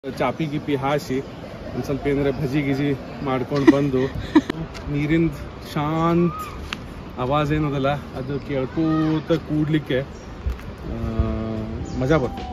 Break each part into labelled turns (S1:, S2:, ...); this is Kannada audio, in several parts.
S1: ಚಾಪಿ ಗಿಪಿ ಹಾಸಿ ಒಂದು ಸ್ವಲ್ಪ ಏನಾರ ಭಜಿ ಗಿಜಿ ಮಾಡ್ಕೊಂಡು ಬಂದು ನೀರಿಂದ ಶಾಂತ್ ಆವಾಜ್ ಏನದಲ್ಲ ಅದು ಕೇಳ್ಕೋತ ಕೂಡ್ಲಿಕ್ಕೆ ಆ, ಮಜಾ ಬರ್ತದೆ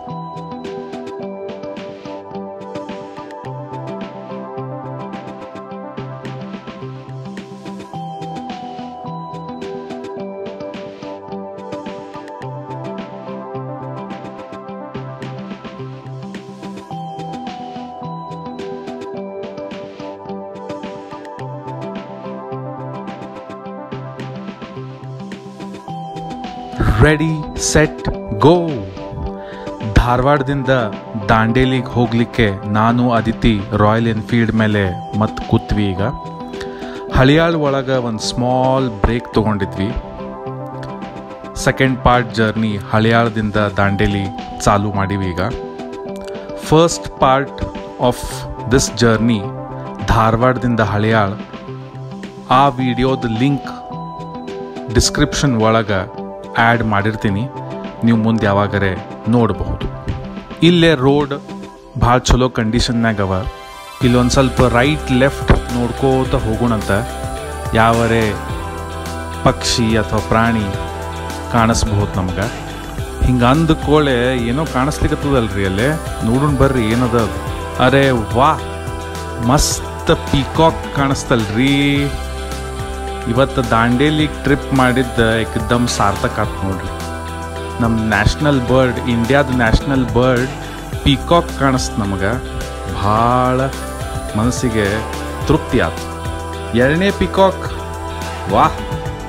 S2: ರೆಡಿ ಸೆಟ್ ಗೋ ಧಾರವಾಡದಿಂದ ದಾಂಡೇಲಿಗೆ ಹೋಗಲಿಕ್ಕೆ ನಾನು ಅದಿತಿ ರಾಯಲ್ ಎನ್ಫೀಲ್ಡ್ ಮೇಲೆ ಮತ್ತೆ ಕೂತ್ವಿ ಈಗ ಹಳಿಯಾಳ್ ಒಳಗೆ ಒಂದು ಸ್ಮಾಲ್ ಬ್ರೇಕ್ ತೊಗೊಂಡಿದ್ವಿ ಸೆಕೆಂಡ್ ಪಾರ್ಟ್ ಜರ್ನಿ ಹಳಿಯಾಳದಿಂದ ದಾಂಡೇಲಿ ಚಾಲು ಮಾಡಿವಿ ಈಗ first part of this journey ಧಾರವಾಡದಿಂದ ಹಳಿಯಾಳ್ ಆ ವಿಡಿಯೋದ ಲಿಂಕ್ ಡಿಸ್ಕ್ರಿಪ್ಷನ್ ಒಳಗೆ ಆ್ಯಡ್ ಮಾಡಿರ್ತೀನಿ ನೀವು ಮುಂದೆ ಯಾವಾಗರೆ ನೋಡಬಹುದು ಇಲ್ಲೇ ರೋಡ್ ಭಾಳ ಚಲೋ ಕಂಡೀಷನ್ನಾಗ ಅವ ಇಲ್ಲೊಂದು ಸ್ವಲ್ಪ ರೈಟ್ ಲೆಫ್ಟ್ ನೋಡ್ಕೋತ ಹೋಗೋಣಂತ ಯಾವರೇ ಪಕ್ಷಿ ಅಥವಾ ಪ್ರಾಣಿ ಕಾಣಿಸ್ಬಹುದು ನಮ್ಗೆ ಹಿಂಗೆ ಅಂದ್ಕೋಳೆ ಏನೋ ಕಾಣಿಸ್ಲಿಕ್ಕತ್ತದಲ್ರಿ ಅಲ್ಲೇ ನೋಡೋಣ ಬರ್ರಿ ಏನದ ಅದು ಅರೆ ವಾ ಮಸ್ತ್ ಪೀಕಾಕ್ ಕಾಣಿಸ್ತಲ್ರಿ ಇವತ್ತು ದಾಂಡೇಲಿಗೆ ಟ್ರಿಪ್ ಮಾಡಿದ್ದ ಏಕದಮ್ ಸಾರ್ಥಕ ಆತ್ ನೋಡ್ರಿ ನಮ್ಮ ನ್ಯಾಷನಲ್ ಬರ್ಡ್ ಇಂಡಿಯಾದ ನ್ಯಾಷನಲ್ ಬರ್ಡ್ ಪೀಕಾಕ್ ಕಾಣಿಸ್ತು ನಮಗೆ ಭಾಳ ಮನಸ್ಸಿಗೆ ತೃಪ್ತಿ ಆಯ್ತು ಎರಡನೇ ಪಿಕಾಕ್ ವಾಹ್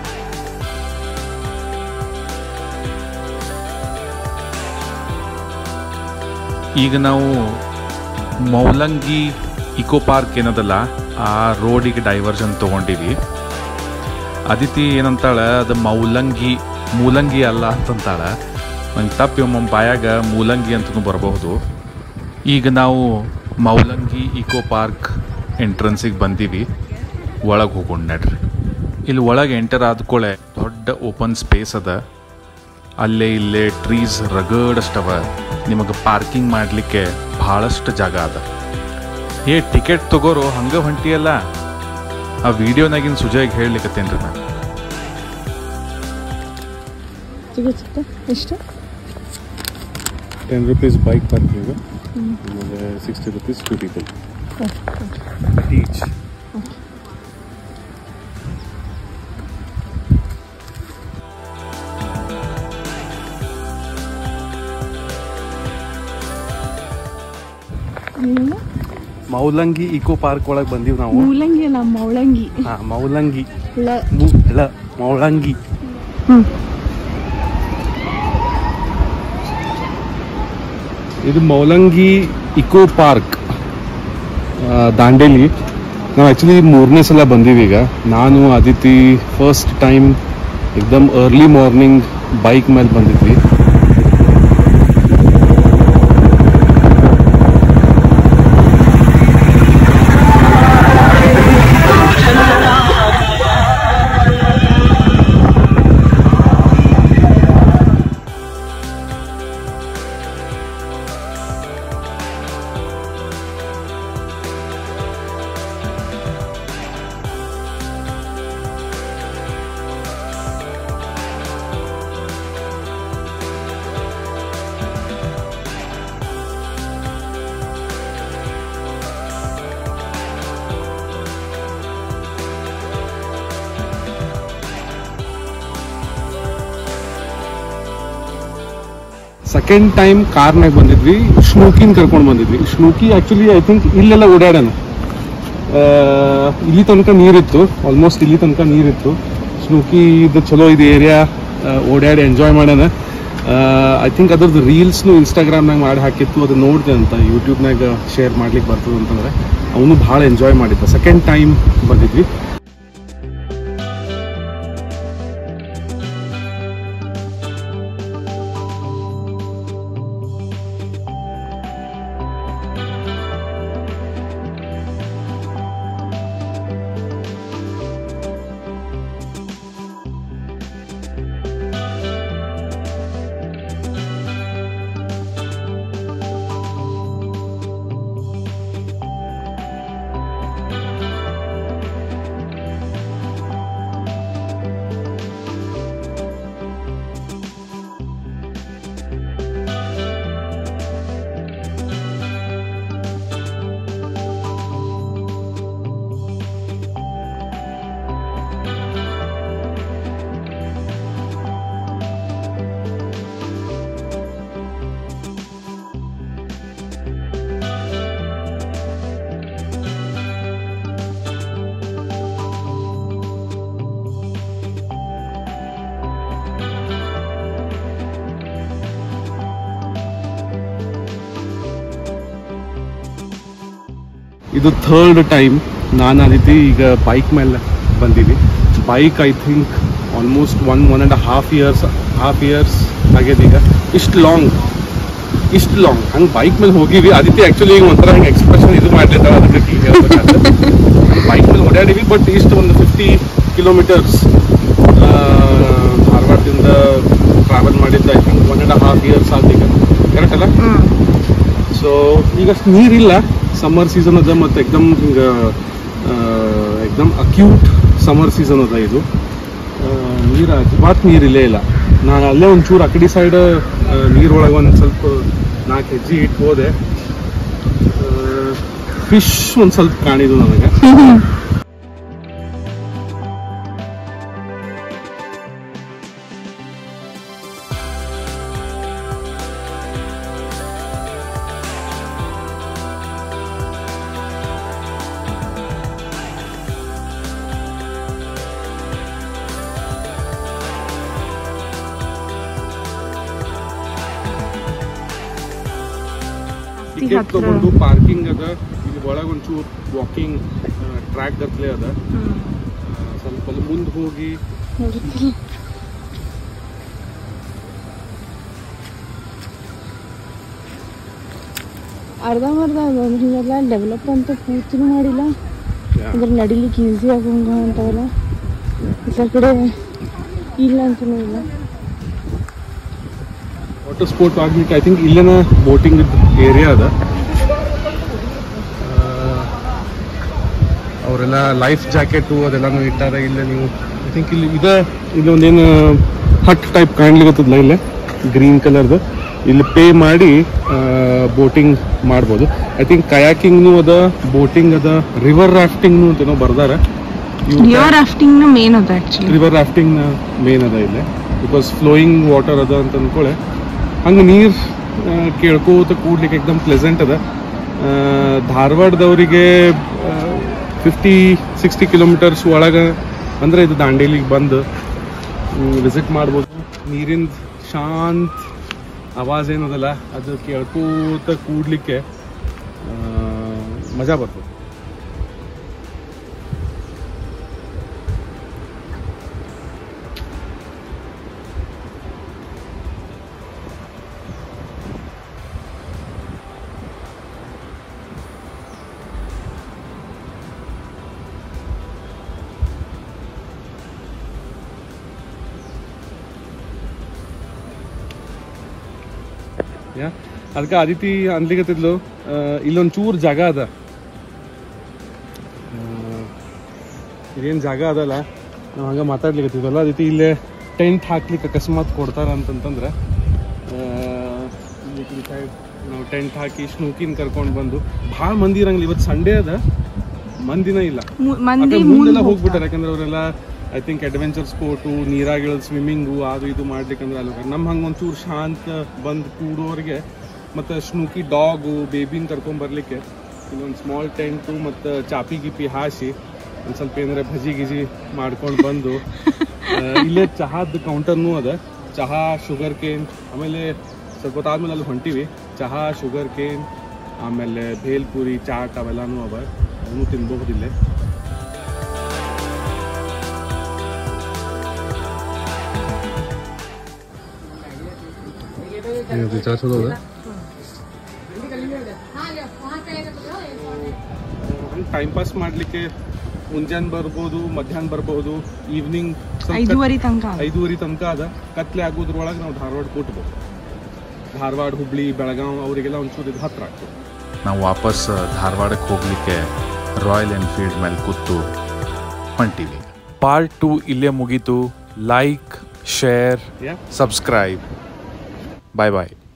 S2: ಈಗ ನಾವು ಮೌಲಂಗಿ ಇಕೋ ಪಾರ್ಕ್ ಏನದಲ್ಲ ಆ ರೋಡಿಗೆ ಡೈವರ್ಷನ್ ತೊಗೊಂಡಿವಿ ಅದಿತಿ ಏನಂತಾಳ ಅದು ಮೌಲಂಗಿ ಮೂಲಂಗಿ ಅಲ್ಲ ಅಂತಂತಾಳ ನಂಗೆ ತಪ್ಪಿ ಒಮ್ಮೊಮ್ಮೆ ಬಾಯಾಗ ಮೂಲಂಗಿ ಅಂತಲೂ ಬರಬಹುದು ಈಗ ನಾವು ಮೌಲಂಗಿ ಇಕೋ ಪಾರ್ಕ್ ಎಂಟ್ರೆನ್ಸಿಗೆ ಬಂದೀವಿ ಒಳಗೆ ಹೋಗೋಣ ನಡ್ರಿ ಇಲ್ಲಿ ಒಳಗೆ ಎಂಟರ್ ಆದ್ಕೊಳ್ಳೆ ದೊಡ್ಡ ಓಪನ್ ಸ್ಪೇಸ್ ಅದ ಅಲ್ಲೇ ಇಲ್ಲೇ ಟ್ರೀಸ್ ರಗಡಷ್ಟವ ನಿಮಗೆ ಪಾರ್ಕಿಂಗ್ ಮಾಡಲಿಕ್ಕೆ ಭಾಳಷ್ಟು ಜಾಗ ಅದ ಏ ಟಿಕೆಟ್ ತಗೋರು ಹಂಗೆ ಹೊಂಟಿಯಲ್ಲ ಆ ವಿಡಿಯೋನಾಗಿನ ಸುಜಯ್ಗೆ ಹೇಳಲಿಕ್ಕತ್ತೇನ್ರಿ ನಾನು
S3: ಸಿಗುತ್ತೆ ಎಷ್ಟು
S1: ಟೆನ್ ರುಪೀಸ್ ಬೈಕ್ ಪಾರ್ಕಿಂಗ್ ಆಮೇಲೆ sixty rupees to people each
S3: ಏನು
S1: ಮೌಲಂಗಿ ಇಕೋ ಪಾರ್ಕ್ ಒಳಗೆ ಬಂದೀವಿ ನಾವು
S3: ಮೂಲಂಗಿ ಅಲ್ಲ ಮೌಳಂಗಿ
S1: ಹಾ ಮೌಲಂಗಿ
S3: ಹುಳ
S1: ಮು ಳ ಮೌಳಂಗಿ
S3: ಹ್ಮ್.
S1: ಇದು ಮೌಲಂಗಿ ಇಕೋ ಪಾರ್ಕ್ ದಾಂಡೇಲಿ ನಾವು ಆ್ಯಕ್ಚುಲಿ ಮೂರನೇ ಸಲ ಬಂದೀವಿ ಈಗ ನಾನು ಅದಿತಿ ಫಸ್ಟ್ ಟೈಮ್ ಎಕ್ದಮ್ ಅರ್ಲಿ ಮಾರ್ನಿಂಗ್ ಬೈಕ್ ಮೇಲೆ ಬಂದಿದ್ವಿ ಸೆಕೆಂಡ್ ಟೈಮ್ ಕಾರ್ನಾಗ ಬಂದಿದ್ವಿ ಸ್ನೂಕಿನ್ ಕರ್ಕೊಂಡು ಬಂದಿದ್ವಿ ಸ್ನೂಕಿ ಆಕ್ಚುಲಿ ಐ ಥಿಂಕ್ ಇಲ್ಲೆಲ್ಲ ಓಡಾಡೋಣ ಇಲ್ಲಿ ತನಕ ನೀರಿತ್ತು ಆಲ್ಮೋಸ್ಟ್ ಇಲ್ಲಿ ತನಕ ನೀರಿತ್ತು ಸ್ನೂಕಿ ಇದು ಚಲೋ ಇದು ಏರಿಯಾ ಓಡಾಡಿ ಎಂಜಾಯ್ ಮಾಡೋಣ ಐ ಥಿಂಕ್ ಅದ್ರದ್ದು ರೀಲ್ಸ್ನು ಇನ್ಸ್ಟಾಗ್ರಾಮ್ನಾಗ ಮಾಡಿ ಹಾಕಿತ್ತು ಅದು ನೋಡಿದೆ ಅಂತ ಯೂಟ್ಯೂಬ್ನಾಗ ಶೇರ್ ಮಾಡ್ಲಿಕ್ಕೆ ಬರ್ತದೆ ಅಂತಂದ್ರೆ ಅವನು ಭಾಳ ಎಂಜಾಯ್ ಮಾಡಿದ್ದ ಸೆಕೆಂಡ್ ಟೈಮ್ ಬಂದಿದ್ವಿ ಇದು ಥರ್ಡ್ ಟೈಮ್ ನಾನು ಆ ರೀತಿ ಈಗ ಬೈಕ್ ಮೇಲೆ ಬಂದೀವಿ bike I think almost one one and half years half years ಆಗ್ಯದ ಈಗ ಇಷ್ಟು ಲಾಂಗ್ ಇಷ್ಟು ಲಾಂಗ್ ಹಂಗೆ ಬೈಕ್ ಮೇಲೆ ಹೋಗಿವಿ ಅದಕ್ಕೆ ಆ್ಯಕ್ಚುಲಿ ಈಗ ಒಂಥರ ಹಿಂಗೆ ಎಕ್ಸ್ಪ್ರೆಷನ್ ಇದು ಮಾಡ್ಲಿದ್ದಾವೆ ಅದಕ್ಕೆ ಈಗ ಬೈಕ್ ಮೇಲೆ ಓಡಾಡಿವಿ ಬಟ್ ಇಷ್ಟು ಒಂದು ಫಿಫ್ಟಿ ಕಿಲೋಮೀಟರ್ಸ್ ಧಾರವಾಡದಿಂದ ಟ್ರಾವೆಲ್ ಮಾಡಿದ್ದ I think one and half years ಆದ ಈಗ ಕರೆಕ್ಟ್ ಅಲ್ಲ ಸೊ ಈಗ ಅಷ್ಟು ನೀರಿಲ್ಲ ಸಮ್ಮರ್ ಸೀಸನ್ ಅದ ಮತ್ತು ಎಕ್ದಮ್ ಹಿಂಗೆ ಎಕ್ದಮ್ ಅಕ್ಯೂಟ್ ಸಮ್ಮರ್ ಸೀಸನ್ ಅದ ಇದು ನೀರು ಮಾತು ನೀರಿಲ್ಲೇ ಇಲ್ಲ ನಾನು ಅಲ್ಲೇ ಒಂಚೂರು ಆ ಕಡೆ ಸೈಡ್ ನೀರೊಳಗೆ ಒಂದು ಸ್ವಲ್ಪ ನಾಲ್ಕು ಹೆಜ್ಜೆ ಇಟ್ಟು ಹೋದೆ ಫಿಶ್ ಒಂದು ಸ್ವಲ್ಪ ಕಾಣಿದು ನನಗೆ ಟಿಕೆಟ್
S3: ಹತ್ರ.
S1: ತಗೊಂಡು ಪಾರ್ಕಿಂಗ್ ಅದ ಇಲ್ಲಿ ಒಳಗೆ ಒಂಚೂರು ವಾಕಿಂಗ್ ಟ್ರ್ಯಾಕ್ ಗತ್ಲೆ ಅದ ಆ, ಸ್ವಲ್ಪ ಅಲ್ಲಿ ಮುಂದೆ ಹೋಗಿ
S3: ನೋಡುತ್ತಿಲ್ಲ ಅರ್ಧಂಬರ್ಧ ಅದೊಂದು ಹಿಂಗೆಲ್ಲ ಡೆವಲಪ್ ಅಂತ ಪೂರ್ತಿನೂ ಮಾಡಿಲ್ಲ ಅಂದ್ರೆ ನಡಿಲಿಕ್ಕೆ ಈಸಿ ಆಗಂಗ ಅಂತವಲ್ಲ ಈ ಕಡೆ ಇಲ್ಲ ಅಂತಲೂ ಇಲ್ಲ
S1: ವಾಟರ್ ಸ್ಪೋರ್ಟ್ ಆಗ್ಲಿಕ್ಕೆ ಐ ಥಿಂಕ್ ಇಲ್ಲೇನ ಬೋಟಿಂಗ್ ಏರಿಯಾ ಅದ ಅವರೆಲ್ಲ ಲೈಫ್ ಜಾಕೆಟು ಅದೆಲ್ಲಾನು ಇಟ್ಟಾರ ಇಲ್ಲೇ ನೀವು ಐ ಥಿಂಕ್ ಇಲ್ಲಿ ಇದೆ ಇಲ್ಲಿ ಒಂದೇನು ಹಟ್ ಟೈಪ್ ಕಾಣ್ಲಿಕ್ಕತ್ತದಲ್ಲ ಇಲ್ಲೇ ಗ್ರೀನ್ ಕಲರ್ದು ಇಲ್ಲಿ ಪೇ ಮಾಡಿ ಬೋಟಿಂಗ್ ಮಾಡ್ಬೋದು ಐ ಥಿಂಕ್ ಕಯಾಕಿಂಗ್ನು ಅದ ಬೋಟಿಂಗ್ ಅದ ರಿವರ್ ರಾಫ್ಟಿಂಗ್ನು ಅಂತೇನೋ ಬರ್ದಾರ ಇವು
S3: ರಿವರ್ ರಾಫ್ಟಿಂಗ್ ಮೇನ್ ಅದ ಆಕ್ಚುಲಿ
S1: ರಿವರ್ ರಾಫ್ಟಿಂಗ್ ಮೇನ್ ಅದ ಇಲ್ಲಿ ಬಿಕಾಸ್ ಫ್ಲೋಯಿಂಗ್ ವಾಟರ್ ಅದ ಅಂತ ಅಂದ್ಕೊಳ್ಳೆ ಹಂಗೆ ನೀರು ಕೇಳ್ಕೋತ ಕೂಡ್ಲಿಕ್ಕೆ ಎಕ್ದಮ್ ಪ್ಲೆಸೆಂಟ್ ಅದ ಆ, ಧಾರವಾಡದವರಿಗೆ ಫಿಫ್ಟಿ ಸಿಕ್ಸ್ಟಿ ಕಿಲೋಮೀಟರ್ಸ್ ಒಳಗೆ ಅಂದರೆ ಇದು ದಾಂಡೇಲಿಗೆ ಬಂದು ವಿಸಿಟ್ ಮಾಡ್ಬೋದು ನೀರಿನ ಶಾಂತ್ ಆವಾಜ್ ಏನದಲ್ಲ ಅದು ಕೇಳ್ಕೋತ ಕೂಡ್ಲಿಕ್ಕೆ ಆ, ಮಜಾ ಬರ್ತದೆ ಯಾ ಅದಕ್ಕೆ ಅದಿತಿ ಅನ್ಲಿಕತ್ತಿದ್ಲು ಆ, ಇಲ್ಲೊಂದ್ ಚೂರ್ ಜಾಗ ಅದ ಆ, ಇದೇನ್ ಜಾಗ ಅದಲ್ಲ ನಾವು ಹಂಗ ಮಾತಾಡ್ಲಿಕತ್ತಿದ್ವಲ್ಲ ಅದಿತಿ ಇಲ್ಲೇ ಟೆಂಟ್ ಹಾಕ್ಲಿಕ್ಕೆ ಅಕಸ್ಮಾತ್ ಕೊಡ್ತಾರ ಅಂತಂತಂದ್ರೆ ಆ, ಇಲ್ಲಿ ಈ side ನಾವು ಟೆಂಟ್ ಹಾಕಿ ಸ್ನೂಕಿನ್ ಕರ್ಕೊಂಡು ಬಂದು ಭಾಳ ಮಂದಿ ಇರಂಗಿಲ್ಲ ಇವತ್ತು ಸಂಡೇ ಅದ ಮಂದಿನ ಇಲ್ಲ
S3: ಮಂದಿ
S1: ಅದೇ ಮುಂದೆಲ್ಲ
S3: ಮುಂದೆ
S1: ಹೋಗ್ಬಿಟ್ಟಾರೆ ಯಾಕಂದ್ರೆ ಅವರೆಲ್ಲ ಐ ಥಿಂಕ್ ಅಡ್ವೆಂಚರ್ ಸ್ಪೋರ್ಟು ನೀರಾಗಿಳದ್ ಸ್ವಿಮ್ಮಿಂಗು ಅದು ಇದು ಮಾಡ್ಲಿಕ್ಕಂದ್ರೆ ಅಲ್ಲಿ ಹೋಗ್ತಾರೆ. ನಮ್ಮ ಹಂಗೆ ಒಂಚೂರು ಶಾಂತ ಬಂದು ಕೂಡೋರಿಗೆ ಮತ್ತು ಸ್ನೂಕಿ ಡಾಗು ಬೇಬಿನ ಕರ್ಕೊಂಡ್ ಬರ್ಲಿಕ್ಕೆ ಇಲ್ಲೊಂದು ಸ್ಮಾಲ್ ಟೆಂಟು ಮತ್ತು ಚಾಪಿ ಗಿಪಿ ಹಾಸಿ ಒಂದು ಸ್ವಲ್ಪ ಏನಾರ ಭಜಿ ಗಿಜಿ ಮಾಡ್ಕೊಂಡು ಬಂದು ಆ, ಇಲ್ಲೇ ಚಹಾದ ಕೌಂಟರ್ನೂ ಅದ ಚಹಾ ಶುಗರ್ ಕೇನ್ ಆಮೇಲೆ ಸ್ವಲ್ಪ ಹೊತ್ತಾದ್ಮೇಲೆ ಅಲ್ಲಿ ಹೊಂಟಿವಿ ಚಹಾ ಶುಗರ್ ಕೇನ್ ಆಮೇಲೆ ಭೇಲ್ಪುರಿ ಚಾಟ್ ಅವೆಲ್ಲನೂ ಅವ ಅವನು ತಿನ್ಬಹುದು ಇಲ್ಲೇ ಚಾ ಚಲೋ ಅದ ಟೈಮ್ ಪಾಸ್ ಮಾಡ್ಲಿಕ್ಕೆ ಮುಂಜಾನೆ ಬರ್ಬೋದು ಮಧ್ಯಾಹ್ನ ಬರ್ಬೋದು ಈವ್ನಿಂಗ್
S3: ಐದೂವರೆ ತನಕ
S1: ಐದೂವರೆ ತನಕ ಅದ ಕತ್ಲೆ ಆಗೋದ್ರೊಳಗೆ ನಾವು ಧಾರವಾಡ ಕೊಟ್ಬೋದು ಧಾರವಾಡ ಹುಬ್ಳಿ ಬೆಳಗಾವ್ ಅವರಿಗೆಲ್ಲ ಒಂಚೂರು ಇದು ಹತ್ರ ಆಗ್ತದೆ
S2: ನಾವು ವಾಪಸ್ ಧಾರವಾಡಕ್ಕೆ ಹೋಗಲಿಕ್ಕೆ ರಾಯಲ್ ಎನ್ಫೀಲ್ಡ್ ಮೇಲೆ ಕೂತು ಹೊಂಟೀವಿ ಪಾರ್ಟ್ ಟು ಇಲ್ಲೇ ಮುಗೀತು like share
S1: yeah
S2: subscribe bye ಬಾಯ್